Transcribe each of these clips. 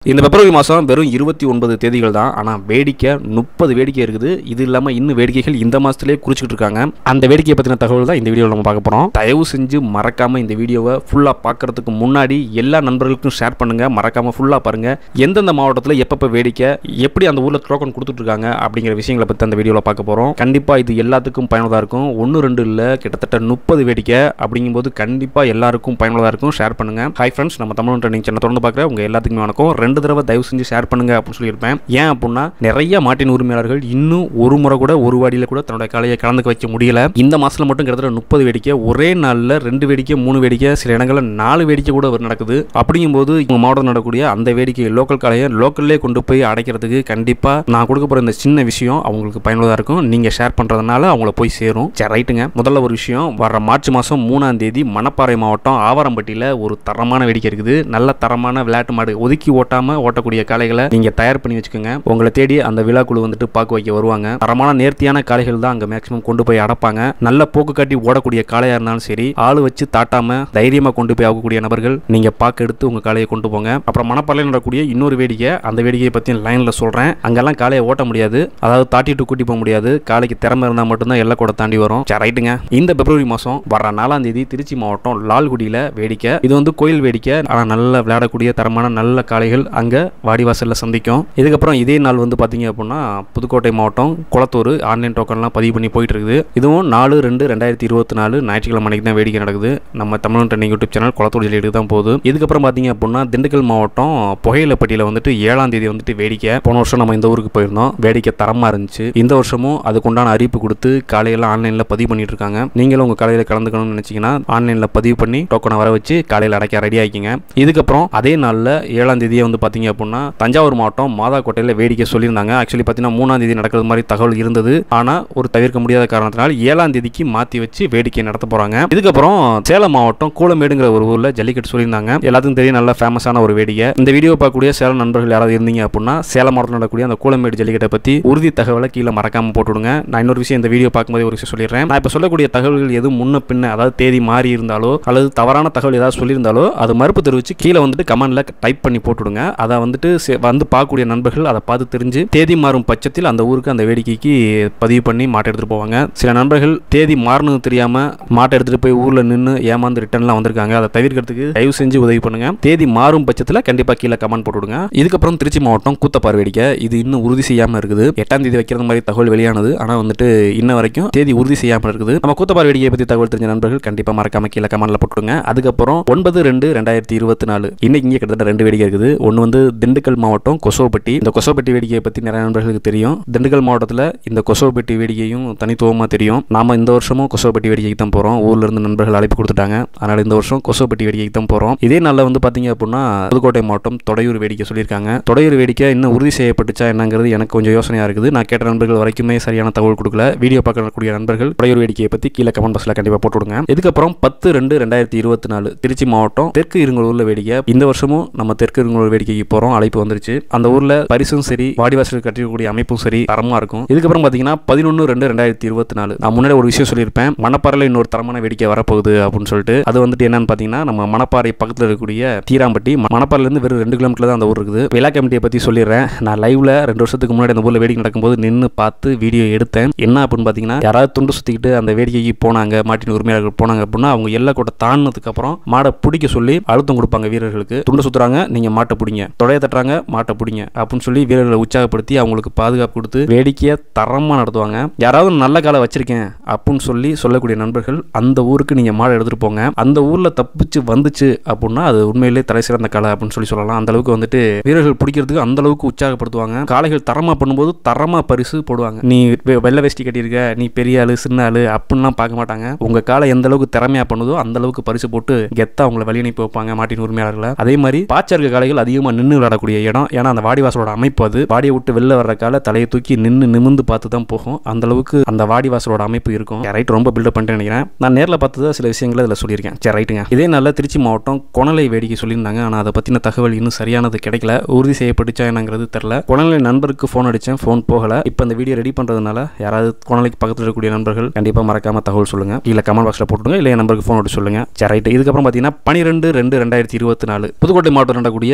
இந்த பிப்ரவரி மாதம் வெறும் இருபத்தி ஒன்பது தேதிகள் தான் ஆனால் வேடிக்கை முப்பது வேடிக்கை இருக்குது இது இல்லாமல் இன்னும் வேடிக்கைகள் இந்த மாதத்துலேயே குறிச்சிக்கிட்டு இருக்காங்க அந்த வேடிக்கையை பற்றின தகவல் தான் இந்த வீடியோவில் நம்ம பார்க்க போகிறோம் தயவு செஞ்சு மறக்காமல் இந்த வீடியோவை ஃபுல்லாக பார்க்கறதுக்கு முன்னாடி எல்லா நண்பர்களுக்கும் ஷேர் பண்ணுங்கள் மறக்காமல் ஃபுல்லாக பாருங்கள் எந்தெந்த மாவட்டத்தில் எப்பப்போ வேடிக்கை எப்படி அந்த ஊரில் டோக்கன் கொடுத்துட்ருக்காங்க அப்படிங்கிற விஷயங்களை பற்றி அந்த வீடியோவில் பார்க்க போகிறோம் கண்டிப்பாக இது எல்லாத்துக்கும் பயனுள்ளதாக இருக்கும் ஒன்று ரெண்டு இல்லை கிட்டத்தட்ட முப்பது வேடிக்கை அப்படிங்கும்போது கண்டிப்பாக எல்லாருக்கும் பயனுள்ளதாக இருக்கும் ஷேர் பண்ணுங்கள் ஹாய் ஃப்ரெண்ட்ஸ் நம்ம தமிழ் ட்ரெண்டிங் சேனல் தொடர்ந்து பார்க்குற உங்கள் எல்லாத்துக்குமே வணக்கம் ரெண்டு தடவை தயவு செஞ்சு ஷேர் பண்ணுங்க அப்படின்னு சொல்லியிருப்பேன் ஏன் அப்படின்னா நிறைய மாட்டின் உரிமையாளர்கள் இன்னும் ஒரு முறை கூட ஒரு வாடியில் கூட தன்னோட கலையை கலந்துக்க வைக்க முடியல இந்த மாதத்தில் மட்டும் கிட்டத்தட்ட முப்பது வேடிக்கை ஒரே நாளில் ரெண்டு வேடிக்கை மூணு வேடிக்கை சில இடங்களில் நாலு வேடிக்கை கூட நடக்குது அப்படிங்கும்போது உங்கள் மாவட்டத்தில் நடக்கக்கூடிய அந்த வேடிக்கை லோக்கல் கலையை லோக்கல்லே கொண்டு போய் அடைக்கிறதுக்கு கண்டிப்பாக நான் கொடுக்க போகிற இந்த சின்ன விஷயம் அவங்களுக்கு பயனுள்ளதாக இருக்கும் நீங்கள் ஷேர் பண்ணுறதுனால அவங்கள போய் சேரும் சரி ரைட்டுங்க முதல்ல ஒரு விஷயம் வர மார்ச் மாதம் மூணாம் தேதி மணப்பாறை மாவட்டம் ஆவாரம்பட்டியில் ஒரு தரமான வேடிக்கை இருக்குது நல்ல தரமான விளையாட்டு மாடு ஒதுக்கி ஓட்டாமல் ஓட்டக்கூடிய காளைகளை நீங்கள் தயார் பண்ணி வச்சுக்கோங்க உங்களை தேடி அந்த விழாக்குழு வந்துட்டு பார்க்க வைக்க வருவாங்க தரமான நேர்த்தியான காளைகள் தான் அங்கே மேக்ஸிமம் கொண்டு போய் அடைப்பாங்க நல்ல போக்கு காட்டி ஓடக்கூடிய காளையாக இருந்தாலும் சரி ஆள் வச்சு தாட்டாம தைரியமாக கொண்டு போய் ஆகக்கூடிய நபர்கள் நீங்கள் பார்க்க எடுத்து உங்கள் காளையை கொண்டு போங்க அப்புறம் மணப்பாறையில் நடக்கக்கூடிய இன்னொரு வேடிக்கை அந்த வேடிக்கையை பற்றி லைனில் சொல்கிறேன் அங்கெல்லாம் காளையை ஓட்ட முடியாது அதாவது தாட்டிட்டு கூட்டி போக முடியாது காளைக்கு திறமை இருந்தால் மட்டும்தான் எல்லை கூட தாண்டி வரும் சரி ரைட்டுங்க இந்த பிப்ரவரி மாதம் வர நாலாம் தேதி திருச்சி மாவட்டம் லால்குடியில் வேடிக்கை இது வந்து கோயில் வேடிக்கை ஆனால் நல்ல விளையாடக்கூடிய தரமான நல்ல காளைகள் அங்கே வாடிவாசலில் சந்திக்கும் இதுக்கப்புறம் இதே நாள் வந்து பார்த்தீங்க அப்படின்னா புதுக்கோட்டை மாவட்டம் குளத்தூர் ஆன்லைன் டோக்கன்லாம் பதிவு பண்ணி போயிட்டு இருக்குது இதுவும் நாலு ரெண்டு ரெண்டாயிரத்தி இருபத்தி நாலு ஞாயிற்றுக்கிழமை அன்னைக்கு தான் வேடிக்கை நடக்குது நம்ம Tamil trending YouTube channel Kolathur ஜல்லிட்டு தான் போகுது இதுக்கப்புறம் பார்த்தீங்க அப்படின்னா திண்டுக்கல் மாவட்டம் புகையிலப்பட்டியில் வந்துட்டு ஏழாம் தேதி வந்துட்டு வேடிக்கை போன வருஷம் நம்ம இந்த ஊருக்கு போயிருந்தோம் வேடிக்கை தரமாக இருந்துச்சு இந்த வருஷமும் அதுக்குண்டான அறிவிப்பு கொடுத்து காலையெல்லாம் ஆன்லைனில் பதிவு பண்ணிட்டு இருக்காங்க நீங்களும் உங்கள் காலையில் கலந்துக்கணும்னு நினச்சிங்கன்னா ஆன்லைனில் பதிவு பண்ணி டோக்கனை வர வச்சு காலையில் அடைக்க ரெடி ஆகிக்கிங்க இதுக்கப்புறம் அதே நாளில் ஏழாம் தேதியே வந்து பார்த்தீங்க அப்படின்னா தஞ்சாவூர் மாவட்டம் மாதாக்கோட்டையில் வேடிக்கை சொல்லியிருந்தாங்க ஆக்சுவலி பார்த்தீங்கன்னா மூணாம் தேதி நடக்கிறது மாதிரி தகவல் இருந்தது ஆனால் ஒரு தவிர்க்க முடியாத காரணத்தினால் ஏழாம் தேதிக்கு மாற்றி வச்சு வேடிக்கை நடத்த போகிறாங்க இதுக்கப்புறம் சேலம் மாவட்டம் கூலமேடுங்கிற ஒரு ஊரில் ஜல்லிக்கட்டு சொல்லியிருந்தாங்க எல்லாத்துக்கும் தெரியும் நல்ல ஃபேமஸான ஒரு வேடிக்கை இந்த வீடியோ பார்க்கக்கூடிய சேலம் நண்பர்கள் யாராவது இருந்தீங்க அப்படின்னா சேலம் மாவட்டத்தில் நடக்கக்கூடிய அந்த கூலமேடு ஜல்லிக்கட்டை பற்றி உறுதி தகவலை கீழே மறக்காம போட்டுவிடுங்க நான் இன்னொரு விஷயம் இந்த வீடியோ பார்க்கும்போது ஒரு விஷயம் சொல்லிடுறேன் நான் இப்போ சொல்லக்கூடிய தகவல்கள் எதுவும் முன்ன பின்ன அதாவது தேதி மாறி இருந்தாலோ அல்லது தவறான தகவல் ஏதாவது சொல்லியிருந்தாலோ அது மறுப்பு தெரிவித்து கீழே வந்துட்டு கமெண்ட்ல டைப் பண்ணி போட்டுவிடுங்க அதை வந்துட்டு சே- வந்து பார்க்கக்கூடிய நண்பர்கள் அதை பார்த்து தெரிஞ்சு தேதி மாறும் பட்சத்தில் அந்த ஊருக்கு அந்த வேடிக்கைக்கு பதிவு பண்ணி மாட்டை எடுத்துகிட்டு போவாங்க சில நண்பர்கள் தேதி மாறணும் தெரியாமல் மாட்டை எடுத்துகிட்டு போய் ஊரில் நின்று ஏமாந்து ரிட்டர்ன்லாம் வந்திருக்காங்க அதை தவிர்க்கிறதுக்கு தயவு செஞ்சு உதவி பண்ணுங்க தேதி மாறும் பட்சத்தில் கண்டிப்பாக கீழே கமெண்ட் போட்டுவிடுங்க இதுக்கப்புறம் திருச்சி மாவட்டம் கூத்தப்பார் வேடிக்கை இது இன்னும் உறுதி செய்யாமல் இருக்குது எட்டாம் தேதி வைக்கிறது மாதிரி தகவல் வெளியானது ஆனால் வந்துட்டு இன்ன வரைக்கும் தேதி உறுதி செய்யாமல் இருக்குது நம்ம கூத்தப்பார் வேடிக்கையை பற்றி தகவல் தெரிஞ்ச நண்பர்கள் கண்டிப்பாக மறக்காம கீழே கமெண்ட்ல போட்டுடுங்க அதுக்கப்புறம் ஒன்பது ரெண்டு ரெண்டாயிரத்தி இருபத்தி நாலு இன்னைக்கு இங்கே கிட்டத்தட்ட ரெண்டு வேடிக்கை இருக்குது ஒன்று வந்து திண்டுக்கல் மாவட்டம் கொசோப்பட்டி இந்த கொசோப்பட்டி வேடிக்கையை பற்றி நிறைய நண்பர்களுக்கு தெரியும் திண்டுக்கல் மாவட்டத்தில் இந்த கொசோப்பட்டி வேடிக்கையும் தனித்துவமாக தெரியும் நாம இந்த வருஷமும் கொசோப்பட்டி வேடிக்கைக்கு தான் போகிறோம் ஊர்ல இருந்து நண்பர்கள் அழைப்பு கொடுத்துட்டாங்க அதனால இந்த வருஷம் கொசோப்பட்டி வேடிக்கைக்கு தான் போகிறோம் இதே நாளில் வந்து பார்த்தீங்க அப்படின்னா புதுக்கோட்டை மாவட்டம் தொடையூர் வேடிக்கை சொல்லியிருக்காங்க தொடையூர் வேடிக்கை இன்னும் உறுதி செய்யப்பட்டுச்சா என்னங்கிறது எனக்கு கொஞ்சம் யோசனையாக இருக்குது நான் கேட்ட நண்பர்கள் வரைக்குமே சரியான தகவல் கொடுக்கல வீடியோ பார்க்கக்கூடிய நண்பர்கள் தொடையூர் வேடிக்கையை பற்றி கீழே கமெண்ட் பாக்ஸில் கண்டிப்பாக போட்டு விடுங்க இதுக்கப்புறம் பத்து ரெண்டு ரெண்டாயிரத்தி இருபத்தி நாலு திருச்சி மாவட்டம் தெற்கு இருங்கலூரில் வேடிக்கை இந்த வருஷமும் நம்ம தெற்கு இருங்கலூர் வேடிக்கைக்கு போகிறோம் அழைப்பு வந்துருச்சு அந்த ஊரில் பரிசும் சரி வாடிவாசல் கட்டிருக்கக்கூடிய அமைப்பும் சரி தரமாக இருக்கும் இதுக்கப்புறம் பார்த்தீங்கன்னா பதினொன்று ரெண்டு ரெண்டாயிரத்தி இருபத்தி நாலு நான் முன்னாடி ஒரு விஷயம் சொல்லியிருப்பேன் மணப்பாறையில் இன்னொரு தரமான வேடிக்கை வரப்போகுது அப்படின்னு சொல்லிட்டு அது வந்துட்டு என்னன்னு பார்த்தீங்கன்னா நம்ம மணப்பாறை பக்கத்தில் இருக்கக்கூடிய தீராம்பட்டி ம- மணப்பாறையிலேருந்து வெறும் ரெண்டு கிலோமீட்டர் தான் அந்த ஊர் இருக்குது விழா கமிட்டியை பற்றி சொல்லிடுறேன் நான் லைவ்ல ரெண்டு வருஷத்துக்கு முன்னாடி அந்த ஊரில் வேடிக்கை நடக்கும்போது நின்று பார்த்து வீடியோ எடுத்தேன் என்ன அப்படின்னு பார்த்தீங்கன்னா யாராவது துண்டு சுற்றிக்கிட்டு அந்த வேடிக்கைக்கு போனாங்க மாட்டின் உரிமையாளர்கள் போனாங்க அப்படின்னா அவங்க எல்லை கூட தாண்டினதுக்கு அப்புறம் மாடை பிடிக்க சொல்லி அழுத்தம் கொடுப்பாங்க வீரர்களுக்கு துண்டு சுத்துறாங்க நீங்க மாட்டை பிடிங்க தொடைய தட்டுறாங்க மாட்டை பிடிங்க அப்படின்னு சொல்லி வீரர்களை உற்சாகப்படுத்தி அவங்களுக்கு பாதுகாப்பு கொடுத்து வேடிக்கையை தரமாக நடத்துவாங்க யாராவது நல்ல காலை வச்சிருக்கேன் அப்படின்னு சொல்லி சொல்லக்கூடிய நண்பர்கள் அந்த ஊருக்கு நீங்க மாடை எடுத்துட்டு போங்க அந்த ஊர்ல தப்பிச்சு வந்துச்சு அப்படின்னா அது உண்மையிலே தலை சிறந்த காலை அப்படின்னு சொல்லி சொல்லலாம் அந்த அளவுக்கு வந்துட்டு வீரர்கள் பிடிக்கிறதுக்கு அந்த அளவுக்கு உற்சாகப்படுத்துவாங்க காளைகள் தரமா பண்ணும்போது தரமா பரிசு போடுவாங்க நீ வெ- வெள்ளை வேஷ்டி கட்டியிருக்க நீ பெரிய ஆளு சின்ன ஆளு அப்படின்லாம் பார்க்க மாட்டாங்க உங்க காலை எந்த அளவுக்கு திறமையா பண்ணுதோ அந்த அளவுக்கு பரிசு போட்டு கெத்தா அவங்கள வழி அனுப்பி வைப்பாங்க மாட்டின் உரிமையாளர்களை அதே மாதிரி பாச்சர்க காளைகள் அதிகமாக நின்று விளையாடக்கூடிய இடம் ஏன்னா அந்த வாடிவாசலோட அமைப்பு அது வாடியை விட்டு வெளில வர்ற காலை தலையை தூக்கி நின்று நிமிந்து பார்த்து தான் போகும் அந்த அளவுக்கு அந்த வாடிவாசலோட அமைப்பு இருக்கும் ரைட் ரொம்ப பில்டப் பண்ணிட்டு நினைக்கிறேன் நான் நேரில் பார்த்ததா சில விஷயங்களை இதில் சொல்லியிருக்கேன் சரி ரைட்டுங்க இதே நல்ல திருச்சி மாவட்டம் கொணலை வேடிக்கை சொல்லியிருந்தாங்க ஆனால் அதை பற்றின தகவல் இன்னும் சரியானது கிடைக்கல உறுதி செய்யப்பட்டுச்சா என்னங்கிறது தெரில கொணலை நண்பருக்கு ஃபோன் அடித்தேன் ஃபோன் போகலை இப்போ இந்த வீடியோ ரெடி பண்ணுறதுனால யாராவது கொணலைக்கு பக்கத்தில் இருக்கக்கூடிய நண்பர்கள் கண்டிப்பாக மறக்காம தகவல் சொல்லுங்கள் இல்லை கமெண்ட் பாக்ஸில் போட்டுருங்க இல்லை என் நம்பருக்கு ஃபோன் அடிச்சு சொல்லுங்கள் சரி ரைட்டு இதுக்கப்புறம் பார்த்தீங்கன்னா பன்னிரெண்டு ரெண்டு ரெண்டாயிரத்தி இருபத்தி நாலு புதுக்கோட்டை மாவட்டம் நடக்கக்கூடிய தென்னல்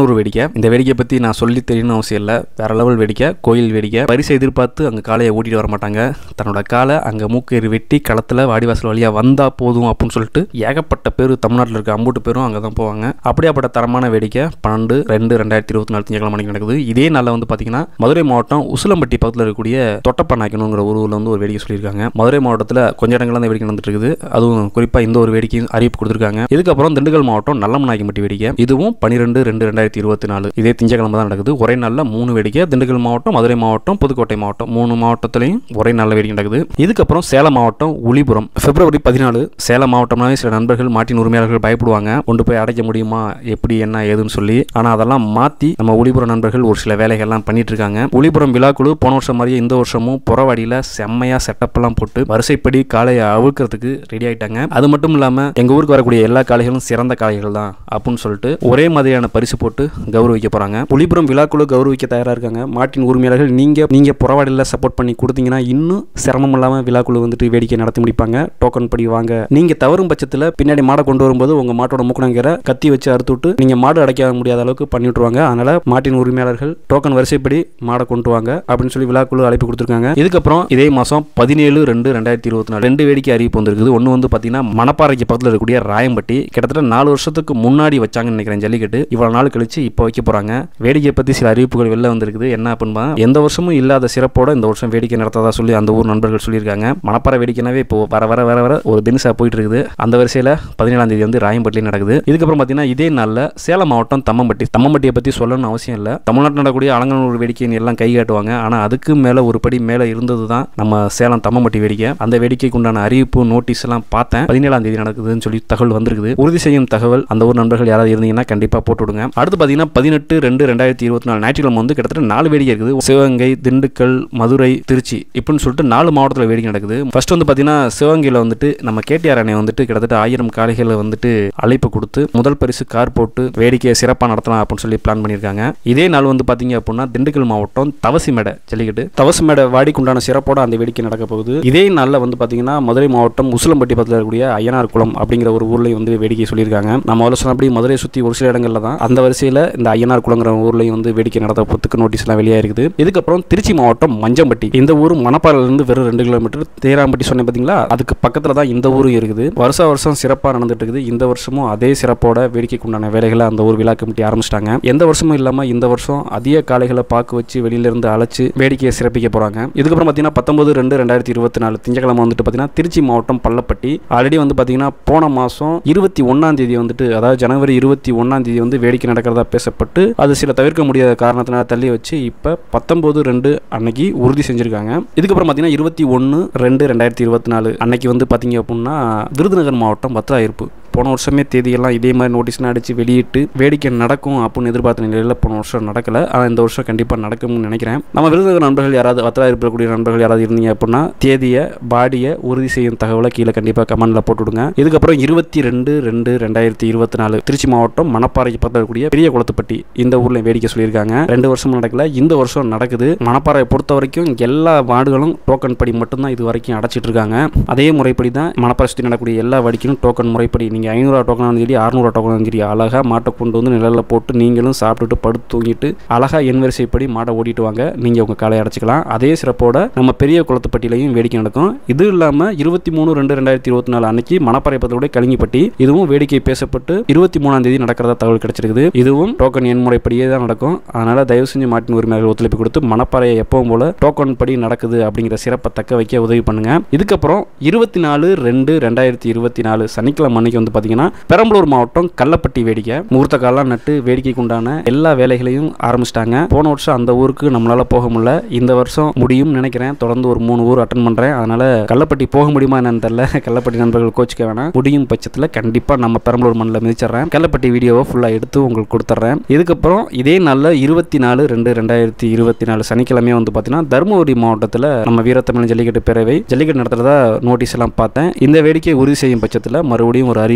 அலங்கனூர் வேடிக்கை இந்த வேடிக்கை பற்றி நான் சொல்லி தெரியணும்னு அவசியம் இல்லை வேற லெவல் வேடிக்கை கோயில் வேடிக்கை பரிசை எதிர்பார்த்து அங்கே காளையை ஓட்டிட்டு வர மாட்டாங்க தன்னோட காலை அங்கே மூக்கேறி வெட்டி களத்தில் வாடிவாசல் வழியாக வந்தால் போதும் அப்படின்னு சொல்லிட்டு ஏகப்பட்ட பேர் தமிழ்நாட்டில் இருக்க அம்பூட்டு பேரும் அங்கே தான் போவாங்க அப்படியாப்பட்ட தரமான வேடிக்கை பன்னெண்டு ரெண்டு ரெண்டாயிரத்தி இருபத்தி நாலு திங்கக்கிழமை மணிக்கு நடக்குது இதே நாளில் வந்து பார்த்தீங்கன்னா மதுரை மாவட்டம் உசிலம்பட்டி பக்கத்தில் இருக்கக்கூடிய தொட்டப்பநாய்க்கணுங்கிற ஊரில் வந்து ஒரு வேடிக்கை சொல்லியிருக்காங்க மதுரை மாவட்டத்தில் கொஞ்ச இடங்கள்ல அந்த வேடிக்கை நடந்துட்டு இருக்குது அதுவும் குறிப்பாக இந்த ஒரு வேடிக்கையும் அறிவிப்பு கொடுத்துருக்காங்க இதுக்கப்புறம் திண்டுக்கல் மாவட்டம் நல்லமநாயக்கம்பட்டி வேடிக்கை இதுவும் பன்னிரெண்டு ரெண்டு ரெண்டாயிரத்தி இருபத்தி நாலு இதே திங்கக்கிழமை தான் நடக்குது ஒரே நாளில் மூணு வேடிக்கை திண்டுக்கல் மாவட்டம் மதுரை மாவட்டம் புதுக்கோட்டை மாவட்டம் மூணு மாவட்டத்திலையும் ஒரே நாளில் வேடிக்கை நடக்குது இதுக்கப்புறம் சேலம் மாவட்டம் உளிபுரம் பிப்ரவரி பதினாலு சேலம் மாவட்டம்னாலே சில நண்பர்கள் மாட்டின் உரிமையாளர்கள் பயப்படுவாங்க கொண்டு போய் அடைக்க முடியுமா எப்படி என்ன ஏதுன்னு சொல்லி ஆனால் அதெல்லாம் மாற்றி நம்ம உளிபுரம் நண்பர்கள் ஒரு சில வேலைகள்லாம் பண்ணிட்டு இருக்காங்க உளிபுரம் விழாக்குழு போன வருஷம் மாதிரியே இந்த வருஷமும் புறவாடியில் செம்மையா செட்டப் எல்லாம் போட்டு வரிசைப்படி காளையை அவிழ்க்கிறதுக்கு ரெடி ஆயிட்டாங்க அது மட்டும் இல்லாமல் எங்கள் ஊருக்கு வரக்கூடிய எல்லா காளைகளும் சிறந்த காளைகள் தான் அப்படின்னு சொல்லிட்டு ஒரே மாதிரியான பரிசு போட்டு கௌரவிக்க போறாங்க புலிபுரம் விழாக்குழு கௌரவிக்க தயாரா இருக்காங்க மாட்டின் உரிமையாளர்கள் நீங்க நீங்க புறவாடியில் சப்போர்ட் பண்ணி கொடுத்தீங்கன்னா இன்னும் சிரமம் இல்லாம விழாக்குழு வந்துட்டு வேடிக்கை நடத்தி முடிப்பாங்க டோக்கன் படி வாங்க நீங்க தவறும் பட்சத்தில் பின்னாடி மாடை கொண்டு வரும்போது உங்க மாட்டோட முக்கணங்கிற கத்தி வச்சு அறுத்து விட்டு நீங்க மாடு அடைக்க முடியாத அளவுக்கு பண்ணி விட்டுருவாங்க அதனால மாட்டின் உரிமையாளர்கள் டோக்கன் வரிசைப்படி மாடை கொண்டு வாங்க அப்படின்னு சொல்லி விழாக்குழு அழைப்பு கொடுத்துருக்காங்க இதுக்கப்புறம் இதே மாசம் பதினேழு ரெண்டு ரெண்டாயிரத்தி இருபத்தி நாலு ரெண்டு வேடிக்கை அறிவிப்பு வந்திருக்குது ஒன்று வந்து பார்த்தீங்கன்னா மணப்பாறைக்கு பக்கத்தில் இருக்கக்கூடிய ராயம்பட்டி கிட்டத்தட்ட நாலு வருஷத்துக்கு முன்னாடி வச்சாங்கன்னு நினைக்கிறேன் ஜல்லிக்கட்டு இவ்வளோ நாள் கழிச்சு இப்போ வைக்க போகிறாங்க வேடிக்கை பற்றி சில அறிவிப்புகள் வெளில வந்திருக்குது என்ன அப்படின்னா எந்த வருஷமும் இல்லாத சிறப்போட இந்த வருஷம் வேடிக்கை நடத்ததா சொல்லி அந்த ஊர் நண்பர்கள் சொல்லியிருக்காங்க மணப்பாறை வேடிக்கைனாவே இப்போ வர வர வர வர ஒரு தினசா போயிட்டு இருக்குது அந்த வரிசையில் பதினேழாம் தேதி வந்து ராயம்பட்டியில் நடக்குது இதுக்கப்புறம் பார்த்தீங்கன்னா இதே நாளில் சேலம் மாவட்டம் தம்மம்பட்டி தம்மம்பட்டியை பற்றி சொல்லணும்னு அவசியம் இல்லை தமிழ்நாட்டில் நடக்கக்கூடிய அலங்கனூர் வேடிக்கைன்னு எல்லாம் கை காட்டுவாங்க ஆனால் அதுக்கு மேலே ஒரு படி மேலே இருந்தது தான் நம்ம சேலம் தம்மம்பட்டி வேடிக்கை அந்த வேடிக்கைக்கு உண்டான அறிவிப்பு நோட்டீஸ் எல்லாம் பார்த்தேன் பதினேழாம் தேதி நடக்குதுன்னு சொல்லி தகவல் வந்திருக்குது உறுதி செய்யும் தகவல் அந்த ஊர் நண்பர்கள் யாராவது இருந்தீங்கன்னா கண்டிப்பாக போட்டு விடுங்க அடுத்து பார்த்தீங்கன்னா பதினெட்டு ரெண்டு ரெண்டாயிரத்தி இருபத்தி நாலு ஞாயிற்றுக்கிழமை வந்து கிட்டத்தட்ட நாலு வேடிக்கை இருக்குது சிவகங்கை திண்டுக்கல் மதுரை திருச்சி இப்படின்னு சொல்லிட்டு நாலு மாவட்டத்தில் வேடிக்கை நடக்குது ஃபர்ஸ்ட் வந்து பார்த்தீங்கன்னா சிவகங்கையில் வந்துட்டு நம்ம கேடிஆர் அணை வந்துட்டு கிட்டத்தட்ட ஆயிரம் காளைகளை வந்துட்டு அழைப்பு கொடுத்து முதல் பரிசு கார் போட்டு வேடிக்கையை சிறப்பாக நடத்தலாம் அப்படின்னு சொல்லி பிளான் பண்ணியிருக்காங்க இதே நாள் வந்து பார்த்தீங்க அப்படின்னா திண்டுக்கல் மாவட்டம் தவசி மேடை ஜல்லிக்கட்டு தவசி மேடை வாடிக்குண்டான சிறப்போட அந்த வேடிக்கை நடக்க போகுது இதே நாளில் வந்து பார்த்தீங்கன்னா மதுரை மாவட்டம் உசிலம்பட்டி பக்கத்தில் இருக்கக்கூடிய ஐயனார் குளம் அப்படிங்கிற ஒரு ஊர்லையும் வந்து வேடிக்கை சொல்லியிருக்காங்க நம்ம முதல்ல சொன்னபடி மதுரையை சுற்றி ஒரு சில இடங்கள்ல தான் அந்த வரிசையில் இந்த ஐயனார் குளங்கிற ஊர்லையும் வந்து வேடிக்கை நடத்த பொத்துக்கு நோட்டீஸ் எல்லாம் வெளியாக இருக்குது இதுக்கப்புறம் திருச்சி மாவட்டம் மஞ்சம்பட்டி இந்த ஊர் மணப்பாறையிலிருந்து வெறும் ரெண்டு கிலோமீட்டர் தேராம்பட்டி சொன்னேன் பார்த்தீங்களா அதுக்கு பக்கத்தில் தான் இந்த ஊரும் இருக்குது வருஷம் வருஷம் சிறப்பாக நடந்துட்டு இருக்குது இந்த வருஷமும் அதே சிறப்போட வேடிக்கைக்கு உண்டான வேலைகளை அந்த ஊர் விழா கமிட்டி ஆரம்பிச்சிட்டாங்க எந்த வருஷமும் இல்லாமல் இந்த வருஷம் அதிக காளைகளை பார்க்க வச்சு வெளியில இருந்து அழைச்சு வேடிக்கையை சிறப்பிக்க போறாங்க இதுக்கப்புறம் பார்த்தீங்கன்னா பத்தொன்பது ரெண்டு ரெண்டாயிரத்தி இருபத்தி நாலு திங்கக்கிழமை வந்துட்டு பார்த்தீங்கன்னா திருச்சி மாவட்டம் பள்ளப்பட்டி ஆல்ரெடி வந்து பார்த்தீங்கன்னா போன மாதம் இருபத்தி ஒன்றாம் தேதி வந்துட்டு அதாவது ஜனவரி இருபத்தி ஒன்றாம் தேதி வந்து வேடிக்கை நடக்கிறதா பேசப்பட்டு அது சில தவிர்க்க முடியாத காரணத்தினால தள்ளி வச்சு இப்போ பத்தொன்பது ரெண்டு அன்னைக்கு உறுதி செஞ்சிருக்காங்க இதுக்கப்புறம் பார்த்தீங்கன்னா இருபத்தி ஒன்று ரெண்டு ரெண்டாயிரத்தி இருபத்தி நாலு அன்னைக்கு வந்து பார்த்தீங்க அப்படின்னா விருதுநகர் மாவட்டம் பத்திராயிருப்பு போன வருஷமே தேதியெல்லாம் இதே மாதிரி நோட்டீஸ்லாம் அடித்து வெளியிட்டு வேடிக்கை நடக்கும் அப்படின்னு எதிர்பார்த்த நிலையில் போன வருஷம் நடக்கலை ஆனால் இந்த வருஷம் கண்டிப்பாக நடக்கும்னு நினைக்கிறேன் நம்ம விருதுநகர் நண்பர்கள் யாராவது வத்தலா இருக்கக்கூடிய நண்பர்கள் யாராவது இருந்தீங்க அப்படின்னா தேதியை பாடியை உறுதி செய்யும் தகவலை கீழே கண்டிப்பாக கமெண்ட்டில் போட்டு விடுங்க இதுக்கப்புறம் இருபத்தி ரெண்டு ரெண்டு ரெண்டாயிரத்தி இருபத்தி நாலு திருச்சி மாவட்டம் மணப்பாறைக்கு பக்கத்தில் இருக்கக்கூடிய பெரிய குளத்துப்பட்டி இந்த ஊரில் வேடிக்கை சொல்லியிருக்காங்க ரெண்டு வருஷம் நடக்கல இந்த வருஷம் நடக்குது மணப்பாறையை பொறுத்த வரைக்கும் எல்லா வார்டுகளும் டோக்கன் படி மட்டும்தான் இது வரைக்கும் அடைச்சிட்டு இருக்காங்க அதே முறைப்படி தான் மணப்பாறை சுற்றி நடக்கக்கூடிய எல்லா வடிக்கும் டோக்கன் முறைப்படி நீங்கள் ஐநூறுவா டோக்கன் இருந்தாலும் சரி அறுநூறுவா டோக்கன் இருந்தாலும் சரி அழகாக மாட்டை கொண்டு வந்து நிழலில் போட்டு நீங்களும் சாப்பிட்டுட்டு படுத்து தூங்கிட்டு அழகாக என் வரிசைப்படி மாட்டை ஓட்டிட்டு வாங்க நீங்கள் உங்கள் காலை அடைச்சிக்கலாம் அதே சிறப்போட நம்ம பெரிய குளத்துப்பட்டியிலையும் வேடிக்கை நடக்கும் இது இல்லாமல் இருபத்தி மூணு ரெண்டு ரெண்டாயிரத்தி இருபத்தி நாலு அன்னைக்கு மணப்பாறை பக்கத்தோட கலிங்கிப்பட்டி இதுவும் வேடிக்கை பேசப்பட்டு இருபத்தி மூணாம் தேதி நடக்கிறதா தகவல் கிடைச்சிருக்குது இதுவும் டோக்கன் எண் முறைப்படியே தான் நடக்கும் அதனால தயவு செஞ்சு மாட்டின் உரிமையாளர்கள் ஒத்துழைப்பு கொடுத்து மணப்பாறையை எப்பவும் போல டோக்கன் படி நடக்குது அப்படிங்கிற சிறப்பை தக்க வைக்க உதவி பண்ணுங்க இதுக்கப்புறம் இருபத்தி நாலு ரெண்டு ரெண்டாயிரத்தி இருபத்தி நாலு சனிக்கிழமை அன்னைக்கு வந்து பார்த்தீங்கன்னா பெரம்பலூர் மாவட்டம் கள்ளப்பட்டி வேடிக்கை முகூர்த்த காலம் நட்டு வேடிக்கைக்கு உண்டான எல்லா வேலைகளையும் ஆரம்பிச்சிட்டாங்க போன வருஷம் அந்த ஊருக்கு நம்மளால போக முடியல இந்த வருஷம் முடியும்னு நினைக்கிறேன் தொடர்ந்து ஒரு மூணு ஊர் அட்டன் பண்றேன் அதனால கள்ளப்பட்டி போக முடியுமா என்னன்னு தெரியல கள்ளப்பட்டி நண்பர்கள் கோச்சிக்க வேணாம் முடியும் பட்சத்தில் கண்டிப்பா நம்ம பெரம்பலூர் மண்ணில் மிதிச்சிடுறேன் கள்ளப்பட்டி வீடியோவை ஃபுல்லாக எடுத்து உங்களுக்கு கொடுத்துட்றேன் இதுக்கப்புறம் இதே நாளில் இருபத்தி நாலு ரெண்டு ரெண்டாயிரத்தி இருபத்தி நாலு சனிக்கிழமையே வந்து பார்த்தீங்கன்னா தருமபுரி மாவட்டத்தில் நம்ம வீரத்தமிழ் ஜல்லிக்கட்டு பேரவை ஜல்லிக்கட்டு நடத்துறதா நோட்டீஸ் எல்லாம் பார்த்தேன் இந்த வேடிக்கை உறுதி செய்யும் பட்சத்தில் மறுபடியும் ஒரு அறிவிப்பு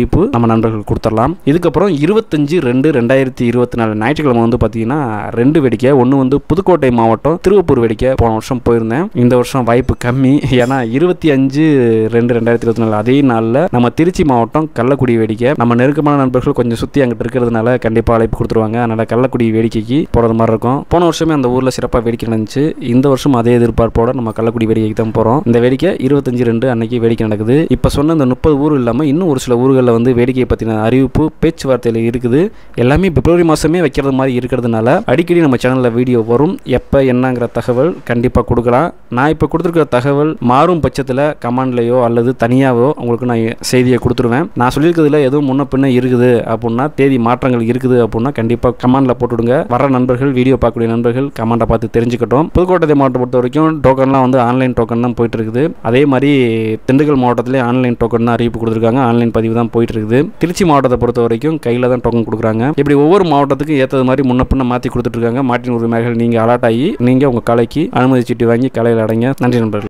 அறிவிப்பு நம்ம நண்பர்கள் கொடுத்துடலாம் இதுக்கப்புறம் இருபத்தஞ்சு ரெண்டு ரெண்டாயிரத்தி இருபத்தி நாலு ஞாயிற்றுக்கிழமை வந்து பார்த்தீங்கன்னா ரெண்டு வேடிக்கை ஒன்று வந்து புதுக்கோட்டை மாவட்டம் திருவப்பூர் வேடிக்கை போன வருஷம் போயிருந்தேன் இந்த வருஷம் வாய்ப்பு கம்மி ஏன்னா இருபத்தி அஞ்சு ரெண்டு ரெண்டாயிரத்தி இருபத்தி நாலு அதே நாளில் நம்ம திருச்சி மாவட்டம் கள்ளக்குடி வேடிக்கை நம்ம நெருக்கமான நண்பர்கள் கொஞ்சம் சுற்றி அங்கிட்டு இருக்கிறதுனால கண்டிப்பாக அழைப்பு கொடுத்துருவாங்க அதனால் கள்ளக்குடி வேடிக்கைக்கு போகிறது மாதிரி இருக்கும் போன வருஷமே அந்த ஊரில் சிறப்பாக வேடிக்கை நடந்துச்சு இந்த வருஷம் அதே எதிர்பார்ப்போட நம்ம கள்ளக்குடி வேடிக்கைக்கு தான் போகிறோம் இந்த வேடிக்கை இருபத்தஞ்சு ரெண்டு அன்னைக்கு வேடிக்கை நடக்குது இப்போ சொன்ன இந்த முப்பது ஊர் இல்லாமல் இன்னும் ஒரு சில ஊர்களில் வந்து வேடிக்கையை பற்றின அறிவிப்பு பேச்சுவார்த்தையில் இருக்குது எல்லாமே பிப்ரவரி மாதமே வைக்கிறது மாதிரி இருக்கிறதுனால அடிக்கடி நம்ம சேனலில் வீடியோ வரும் எப்போ என்னங்கிற தகவல் கண்டிப்பாக கொடுக்கலாம் நான் இப்போ கொடுத்துருக்கிற தகவல் மாறும் பட்சத்தில் கமாண்ட்லேயோ அல்லது தனியாகவோ உங்களுக்கு நான் செய்தியை கொடுத்துருவேன் நான் சொல்லியிருக்கிறதுல எதுவும் முன்ன பின்ன இருக்குது அப்படின்னா தேதி மாற்றங்கள் இருக்குது அப்படின்னா கண்டிப்பாக கமாண்டில் போட்டுவிடுங்க வர நண்பர்கள் வீடியோ பார்க்கக்கூடிய நண்பர்கள் கமாண்டை பார்த்து தெரிஞ்சுக்கட்டும் புதுக்கோட்டை மாவட்டம் பொறுத்த வரைக்கும் டோக்கன்லாம் வந்து ஆன்லைன் டோக்கன் தான் போயிட்டு இருக்குது அதே மாதிரி திண்டுக்கல் மாவட்டத்திலே ஆன்லைன் டோக்கன் தான் அறிவிப்பு கொடுத்துருக்காங்க ஆன்லைன் பதிவு தான் போயிட்டு இருக்குது திருச்சி மாவட்டத்தை பொறுத்த வரைக்கும் கையில் தான் டோக்கன் கொடுக்குறாங்க இப்படி ஒவ்வொரு மாவட்டத்துக்கும் ஏற்றது மாதிரி முன்ன பின்ன மாற்றி கொடுத்துட்டு இருக்காங்க மாட்டின் உரிமைகள் நீங்கள் அலாட் ஆகி நீங்கள் உங்கள் கலைக்கு அனுமதி சீட்டு வாங்கி கலையில் அடைங்க நன்றி நண்பர்கள்